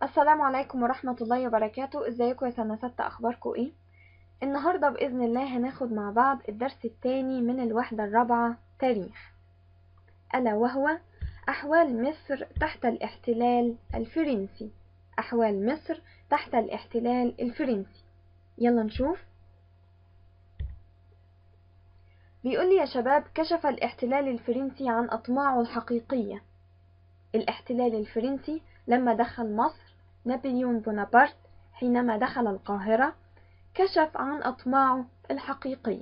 السلام عليكم ورحمة الله وبركاته ازيكم يا سنة ستة اخباركم ايه النهاردة بإذن الله هناخد مع بعض الدرس الثاني من الوحدة الرابعة تاريخ ألا وهو أحوال مصر تحت الاحتلال الفرنسي أحوال مصر تحت الاحتلال الفرنسي يلا نشوف بيقول لي يا شباب كشف الاحتلال الفرنسي عن أطماعه الحقيقية الاحتلال الفرنسي لما دخل مصر نابليون بونابرت حينما دخل القاهرة كشف عن أطماعه الحقيقية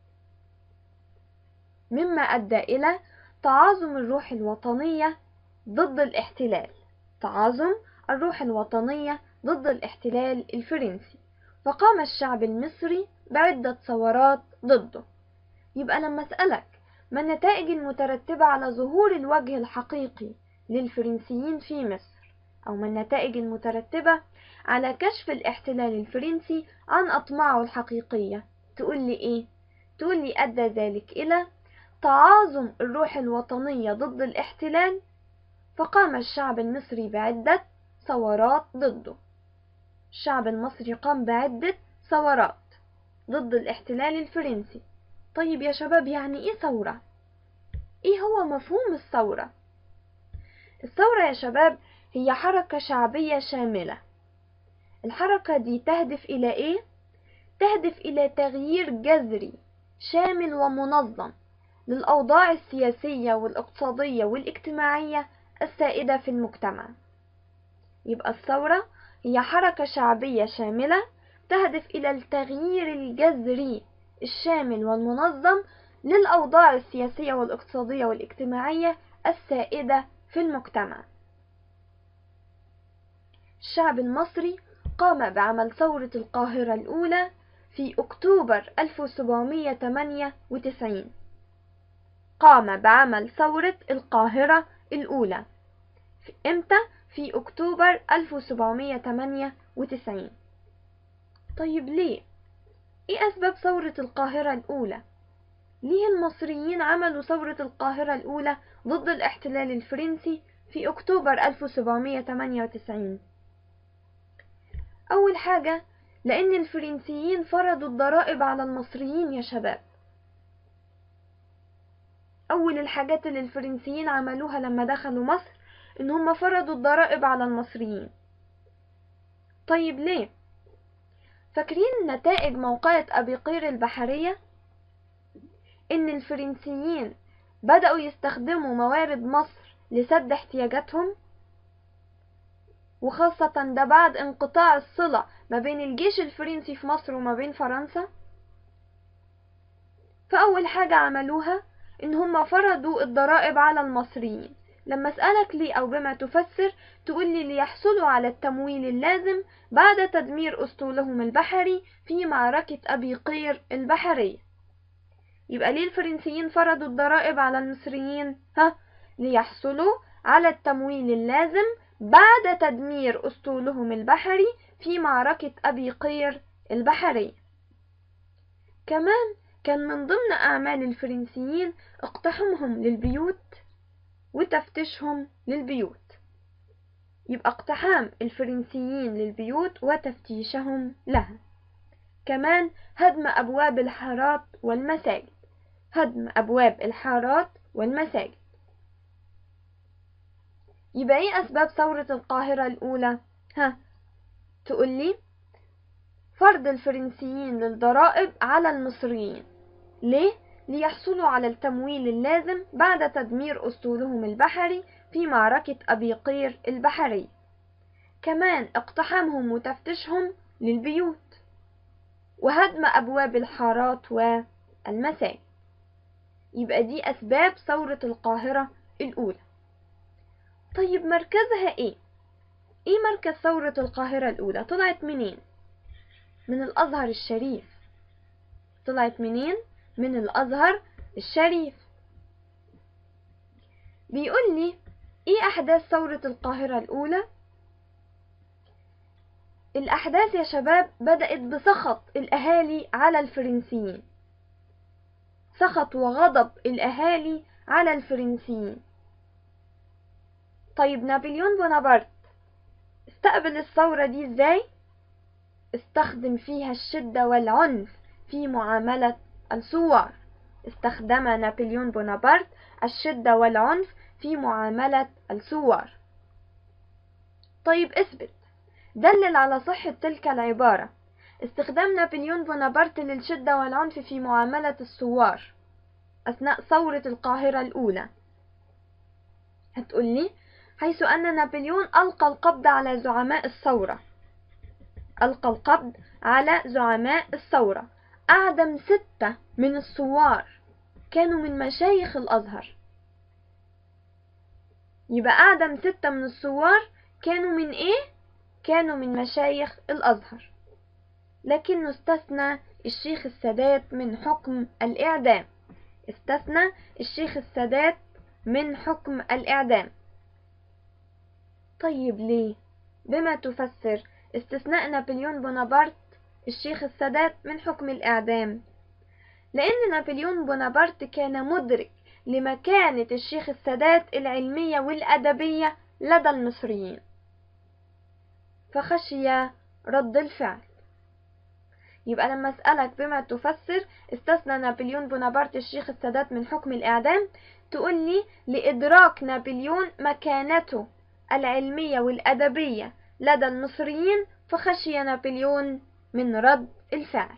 مما أدى إلى تعاظم الروح الوطنية ضد الاحتلال تعاظم الروح الوطنية ضد الاحتلال الفرنسي فقام الشعب المصري بعدة ثورات ضده يبقى لما أسألك ما النتائج المترتبة على ظهور الوجه الحقيقي للفرنسيين في مصر أو ما النتائج المترتبة على كشف الاحتلال الفرنسي عن أطماعه الحقيقية تقول لي إيه؟ تقول لي أدى ذلك إلى تعاظم الروح الوطنية ضد الاحتلال فقام الشعب المصري بعدة ثورات ضده الشعب المصري قام بعدة ثورات ضد الاحتلال الفرنسي طيب يا شباب يعني ايه ثورة؟ ايه هو مفهوم الثورة؟ الثورة يا شباب هي حركة شعبية شاملة الحركة دي تهدف إلى إيه؟ تهدف إلى تغيير جذري شامل ومنظم للأوضاع السياسية والاقتصادية والاجتماعية السائدة في المجتمع يبقى الثورة هي حركة شعبية شاملة تهدف إلى التغيير الجذري الشامل والمنظم للأوضاع السياسية والاقتصادية والاجتماعية السائدة في المجتمع الشعب المصري قام بعمل ثورة القاهرة الأولى في أكتوبر 1798 قام بعمل ثورة القاهرة الأولى في إمتى؟ في أكتوبر 1798 طيب ليه؟ إيه أسباب ثورة القاهرة الأولى؟ ليه المصريين عملوا ثورة القاهرة الأولى ضد الاحتلال الفرنسي في أكتوبر 1798 أول حاجة لأن الفرنسيين فرضوا الضرائب على المصريين يا شباب أول الحاجات اللي الفرنسيين عملوها لما دخلوا مصر إن هم فرضوا الضرائب على المصريين طيب ليه؟ فاكرين نتائج موقعة أبي قير البحرية؟ إن الفرنسيين بدأوا يستخدموا موارد مصر لسد احتياجاتهم وخاصة ده بعد انقطاع الصلة ما بين الجيش الفرنسي في مصر وما بين فرنسا فأول حاجة عملوها إن هم فرضوا الضرائب على المصريين لما أسألك ليه أو بما تفسر تقول لي ليحصلوا على التمويل اللازم بعد تدمير أسطولهم البحري في معركة أبي قير البحرية يبقى ليه الفرنسيين فرضوا الضرائب على المصريين ها ليحصلوا على التمويل اللازم بعد تدمير أسطولهم البحري في معركة أبي قير البحرية كمان كان من ضمن أعمال الفرنسيين اقتحامهم للبيوت وتفتيشهم للبيوت يبقى اقتحام الفرنسيين للبيوت وتفتيشهم لها كمان هدم أبواب الحارات والمساجد هدم أبواب الحارات والمساجد يبقى ايه أسباب ثورة القاهرة الأولى؟ ها تقولي فرض الفرنسيين للضرائب على المصريين ليه؟ ليحصلوا على التمويل اللازم بعد تدمير أسطولهم البحري في معركة أبي قير البحرية كمان اقتحامهم وتفتيشهم للبيوت وهدم أبواب الحارات والمساجد يبقى دي أسباب ثورة القاهرة الأولى طيب مركزها إيه؟ إيه مركز ثورة القاهرة الأولى؟ طلعت منين؟ من الأزهر الشريف طلعت منين؟ من الأزهر الشريف بيقول لي إيه أحداث ثورة القاهرة الأولى؟ الأحداث يا شباب بدأت بسخط الأهالي على الفرنسيين سخط وغضب الأهالي على الفرنسيين طيب نابليون بونابرت استقبل الثورة دي ازاي استخدم فيها الشدة والعنف في معاملة الثوار استخدم نابليون بونابرت الشدة والعنف في معاملة الثوار طيب اثبت دلل على صحة تلك العبارة استخدام نابليون بونابرت للشدة والعنف في معاملة الثوار أثناء ثورة القاهرة الأولى هتقولي حيث أن نابليون ألقى القبض على زعماء الثورة ألقى القبض على زعماء الثورة أعدم ستة من الثوار كانوا من مشايخ الأزهر يبقى أعدم ستة من الثوار كانوا من إيه؟ كانوا من مشايخ الأزهر لكنه استثنى الشيخ السادات من حكم الإعدام استثنى الشيخ السادات من حكم الإعدام طيب ليه؟ بما تفسر استثناء نابليون بونابرت الشيخ السادات من حكم الإعدام لأن نابليون بونابرت كان مدرك لمكانة الشيخ السادات العلمية والأدبية لدى المصريين فخشي رد الفعل يبقى لما أسألك بما تفسر استثنى نابليون بونابرت الشيخ السادات من حكم الإعدام تقول لي لإدراك نابليون مكانته العلمية والأدبية لدى المصريين فخشي نابليون من رد الفعل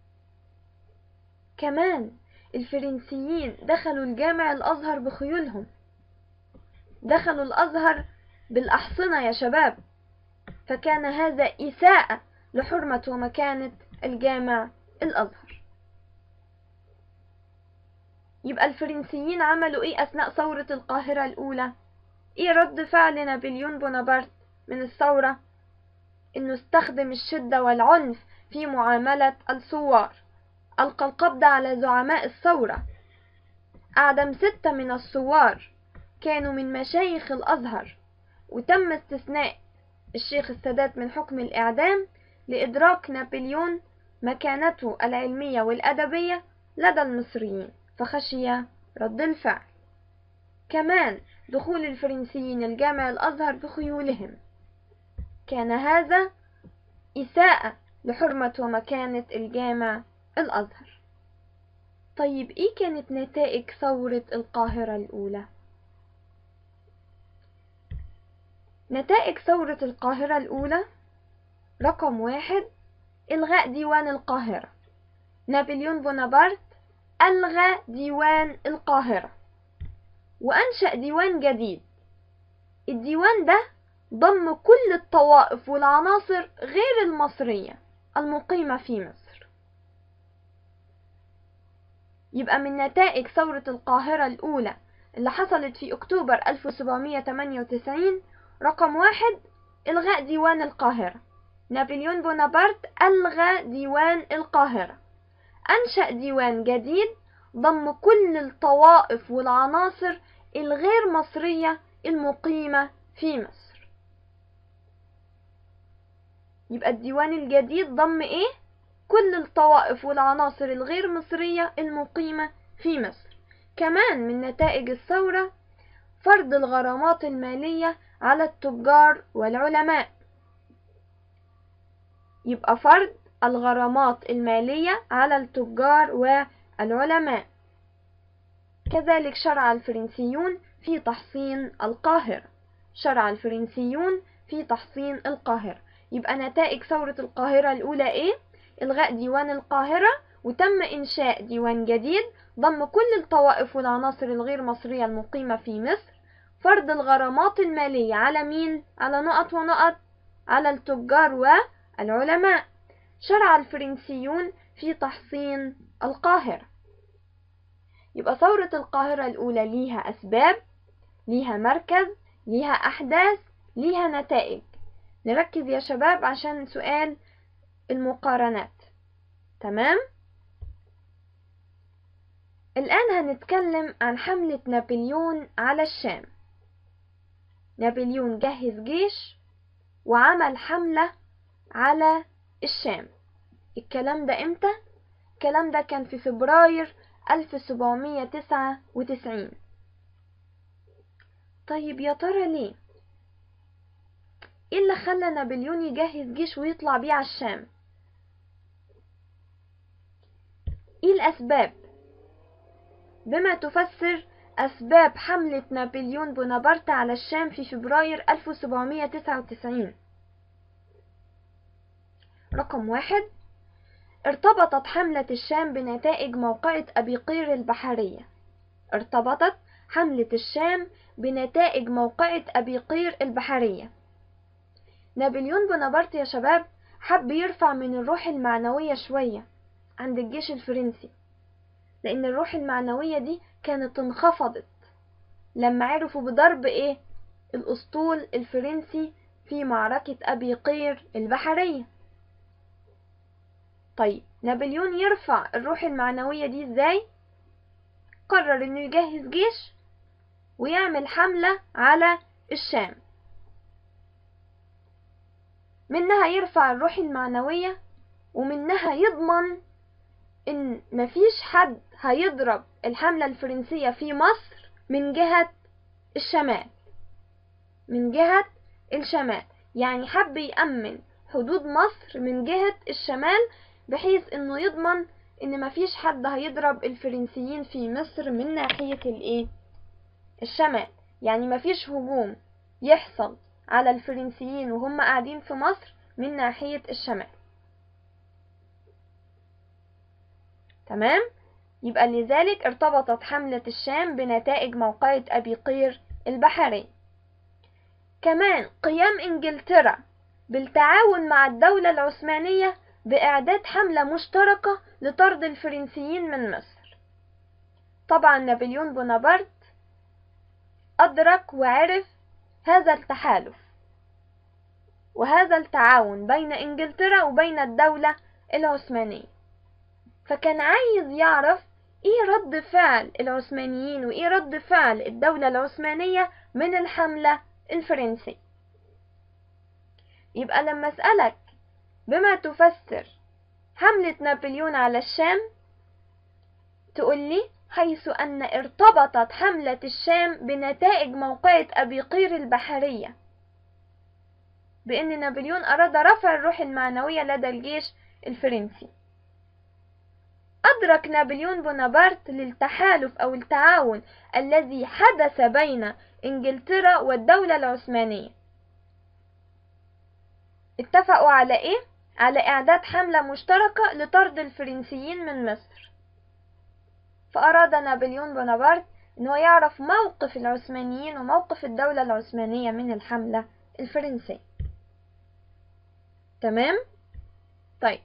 كمان الفرنسيين دخلوا الجامع الأزهر بخيولهم دخلوا الأزهر بالأحصنة يا شباب فكان هذا إساءة لحرمة ومكانة الجامع الأزهر يبقى الفرنسيين عملوا إيه أثناء ثورة القاهرة الأولى إيه رد فعل نابليون بونابرت من الثورة إنه استخدم الشدة والعنف في معاملة الثوار ألقى القبض على زعماء الثورة أعدم ستة من الثوار كانوا من مشايخ الأزهر وتم استثناء الشيخ السادات من حكم الإعدام لإدراك نابليون مكانته العلمية والأدبية لدى المصريين فخشي رد الفعل كمان دخول الفرنسيين الجامع الأزهر بخيولهم كان هذا إساءة لحرمة ومكانة الجامع الأزهر طيب إيه كانت نتائج ثورة القاهرة الأولى؟ نتائج ثورة القاهرة الأولى رقم واحد إلغاء ديوان القاهرة نابليون بونابرت ألغى ديوان القاهرة وأنشأ ديوان جديد الديوان ده ضم كل الطوائف والعناصر غير المصرية المقيمة في مصر يبقى من نتائج ثورة القاهرة الأولى اللي حصلت في أكتوبر 1798 رقم واحد إلغاء ديوان القاهرة نابليون بونابرت ألغى ديوان القاهرة أنشأ ديوان جديد ضم كل الطوائف والعناصر الغير مصرية المقيمة في مصر يبقى الديوان الجديد ضم ايه كل الطوائف والعناصر الغير مصرية المقيمة في مصر كمان من نتائج الثورة فرض الغرامات المالية على التجار والعلماء يبقى فرض الغرامات المالية على التجار والعلماء كذلك شرع الفرنسيون في تحصين القاهرة شرع الفرنسيون في تحصين القاهرة يبقى نتائج ثورة القاهرة الأولى إيه؟ إلغاء ديوان القاهرة وتم إنشاء ديوان جديد ضم كل الطوائف والعناصر الغير مصرية المقيمة في مصر فرض الغرامات المالية على مين؟ على نقط ونقط على التجار والعلماء شرع الفرنسيون في تحصين القاهرة يبقى ثورة القاهرة الأولى ليها أسباب ليها مركز ليها أحداث ليها نتائج نركز يا شباب عشان سؤال المقارنات تمام الآن هنتكلم عن حملة نابليون على الشام نابليون جهز جيش وعمل حملة على الشام الكلام ده امتى؟ الكلام ده كان في فبراير 1799 طيب يا ترى ليه؟ ايه اللي خلى نابليون يجهز جيش ويطلع بيه على الشام ايه الاسباب بما تفسر اسباب حملة نابليون بونابرت على الشام في فبراير 1799 رقم واحد ارتبطت حملة الشام بنتائج موقعة أبي قير البحرية ارتبطت حملة الشام بنتائج موقعة أبي قير البحرية نابليون بونابرت يا شباب حب يرفع من الروح المعنوية شوية عند الجيش الفرنسي لأن الروح المعنوية دي كانت انخفضت لما عرفوا بضرب ايه الأسطول الفرنسي في معركة أبي قير البحرية طيب نابليون يرفع الروح المعنوية دي ازاي قرر انه يجهز جيش ويعمل حملة على الشام منها يرفع الروح المعنوية ومنها يضمن ان مفيش حد هيضرب الحملة الفرنسية في مصر من جهة الشمال من جهة الشمال يعني حب يأمن حدود مصر من جهة الشمال بحيث انه يضمن ان مفيش حد هيضرب الفرنسيين في مصر من ناحية الايه الشمال يعني مفيش هجوم يحصل على الفرنسيين وهم قاعدين في مصر من ناحية الشمال تمام يبقى لذلك ارتبطت حملة الشام بنتائج موقعة أبي قير البحري كمان قيام إنجلترا بالتعاون مع الدولة العثمانية بإعداد حملة مشتركة لطرد الفرنسيين من مصر طبعا نابليون بونابرت أدرك وعرف هذا التحالف وهذا التعاون بين إنجلترا وبين الدولة العثمانية فكان عايز يعرف ايه رد فعل العثمانيين وايه رد فعل الدولة العثمانية من الحملة الفرنسية يبقى لما اسألك بما تفسر حملة نابليون على الشام تقولي حيث أن ارتبطت حملة الشام بنتائج موقعة أبي قير البحرية بأن نابليون أراد رفع الروح المعنوية لدى الجيش الفرنسي أدرك نابليون بونابرت للتحالف أو التعاون الذي حدث بين إنجلترا والدولة العثمانية اتفقوا على إيه؟ على إعداد حملة مشتركة لطرد الفرنسيين من مصر فأراد نابليون بونابرت أنه يعرف موقف العثمانيين وموقف الدولة العثمانية من الحملة الفرنسية تمام؟ طيب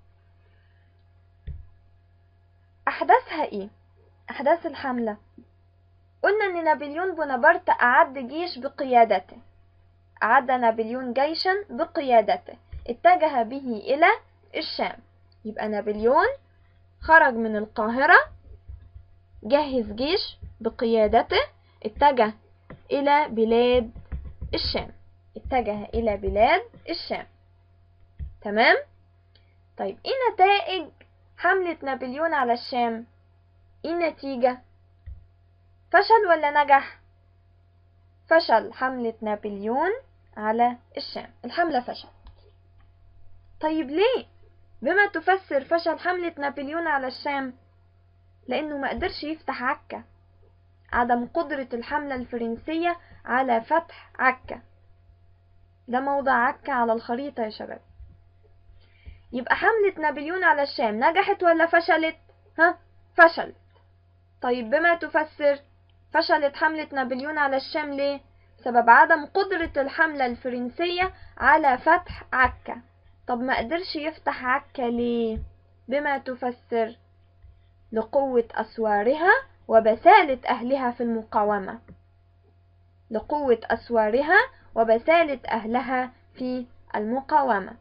أحداثها إيه؟ أحداث الحملة قلنا إن نابليون بونابرت أعد جيش بقيادته أعد نابليون جيشا بقيادته اتجه به إلى الشام يبقى نابليون خرج من القاهرة جهز جيش بقيادته اتجه إلى بلاد الشام اتجه إلى بلاد الشام تمام؟ طيب ايه نتائج حملة نابليون على الشام ايه النتيجة فشل ولا نجح فشل حملة نابليون على الشام الحملة فشل طيب ليه بما تفسر فشل حملة نابليون على الشام لأنه ما قدرش يفتح عكا عدم قدرة الحملة الفرنسية على فتح عكا ده موضع عكا على الخريطة يا شباب يبقى حملة نابليون على الشام نجحت ولا فشلت؟ ها؟ فشلت طيب بما تفسر فشلت حملة نابليون على الشام ليه؟ بسبب عدم قدرة الحملة الفرنسية على فتح عكا طب ما قدرش يفتح عكا ليه؟ بما تفسر لقوة أسوارها وبسالة أهلها في المقاومة لقوة أسوارها وبسالة أهلها في المقاومة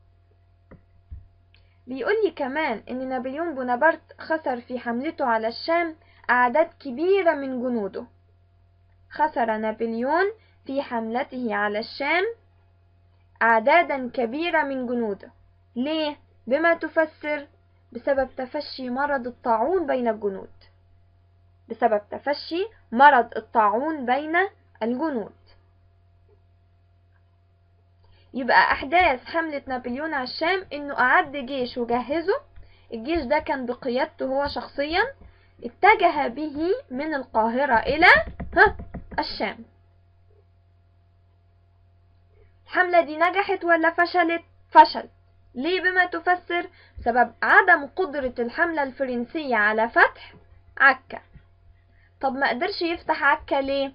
بيقول لي كمان ان نابليون بونابرت خسر في حملته على الشام اعداد كبيرة من جنوده خسر نابليون في حملته على الشام اعدادا كبيرة من جنوده ليه بما تفسر بسبب تفشي مرض الطاعون بين الجنود بسبب تفشي مرض الطاعون بين الجنود يبقى أحداث حملة نابليون على الشام إنه أعد جيش وجهزه الجيش ده كان بقيادته هو شخصيا اتجه به من القاهرة إلى ها الشام الحملة دي نجحت ولا فشلت؟ فشلت ليه بما تفسر سبب عدم قدرة الحملة الفرنسية على فتح عكا طب ما قدرش يفتح عكا ليه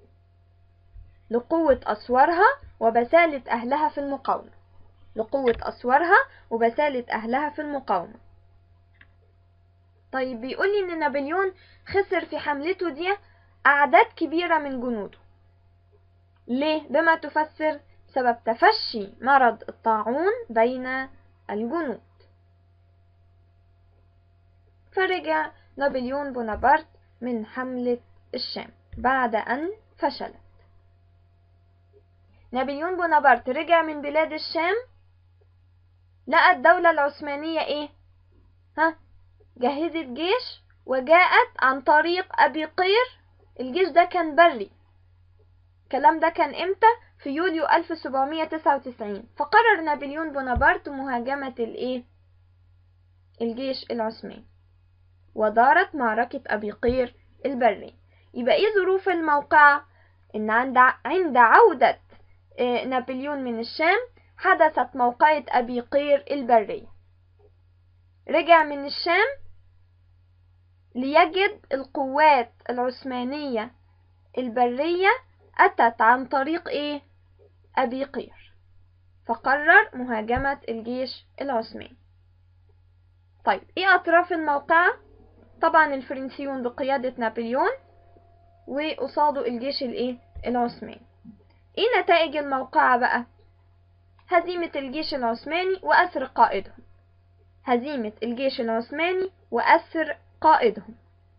لقوة أسوارها وبسالة أهلها في المقاومة لقوة أسوارها وبسالة أهلها في المقاومة طيب بيقولي إن نابليون خسر في حملته دي أعداد كبيرة من جنوده ليه بما تفسر سبب تفشي مرض الطاعون بين الجنود فرجع نابليون بونابرت من حملة الشام بعد أن فشلت نابليون بونابرت رجع من بلاد الشام لقى الدولة العثمانية ايه ها جهزت جيش وجاءت عن طريق أبي قير الجيش ده كان بري الكلام ده كان امتى في يوليو 1799 فقرر نابليون بونابرت مهاجمة الايه الجيش العثماني ودارت معركة أبي قير البري يبقى ايه ظروف الموقعة ان عند عند عودة نابليون من الشام حدثت موقعة أبي قير البرية رجع من الشام ليجد القوات العثمانية البرية أتت عن طريق إيه؟ أبي قير فقرر مهاجمة الجيش العثماني طيب إيه أطراف الموقعة؟ طبعا الفرنسيون بقيادة نابليون وقصاده الجيش الإيه؟ العثماني إيه نتائج الموقعة بقى؟ هزيمة الجيش العثماني وأسر قائدهم هزيمة الجيش العثماني وأسر قائدهم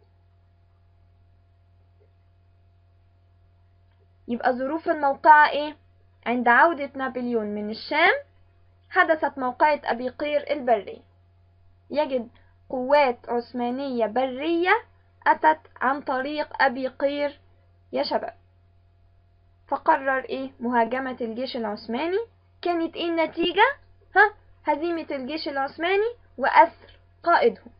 يبقى ظروف الموقعة ايه عند عودة نابليون من الشام حدثت موقعة أبي قير البري يجد قوات عثمانية برية أتت عن طريق أبي قير يا شباب فقرر ايه مهاجمة الجيش العثماني كانت ايه النتيجة ها هزيمة الجيش العثماني وأسر قائدهم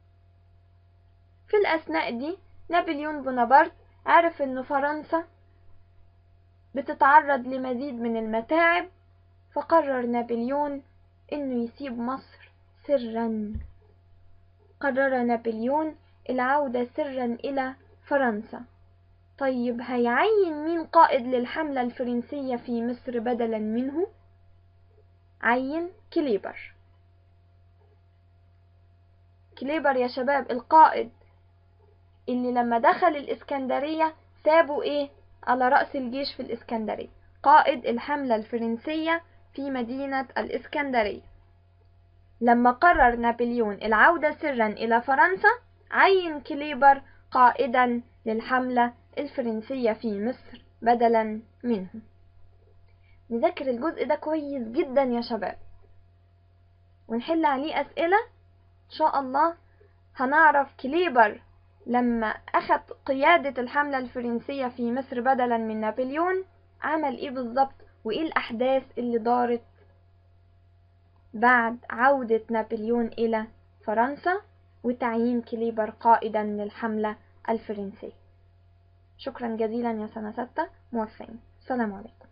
في الأثناء دي نابليون بونابرت عرف ان فرنسا بتتعرض لمزيد من المتاعب فقرر نابليون انه يسيب مصر سرا قرر نابليون العودة سرا الى فرنسا طيب هيعين مين قائد للحملة الفرنسية في مصر بدلا منه عين كليبر كليبر يا شباب القائد اللي لما دخل الإسكندرية سابوا إيه على رأس الجيش في الإسكندرية قائد الحملة الفرنسية في مدينة الإسكندرية لما قرر نابليون العودة سرا إلى فرنسا عين كليبر قائدا للحملة الفرنسية في مصر بدلا منه نذاكر الجزء ده كويس جدا يا شباب ونحل عليه أسئلة إن شاء الله هنعرف كليبر لما أخذ قيادة الحملة الفرنسية في مصر بدلا من نابليون عمل إيه بالظبط وإيه الأحداث اللي دارت بعد عودة نابليون إلى فرنسا وتعيين كليبر قائدا للحملة الفرنسية شكرا جزيلا يا سنة ستة موفقين السلام عليكم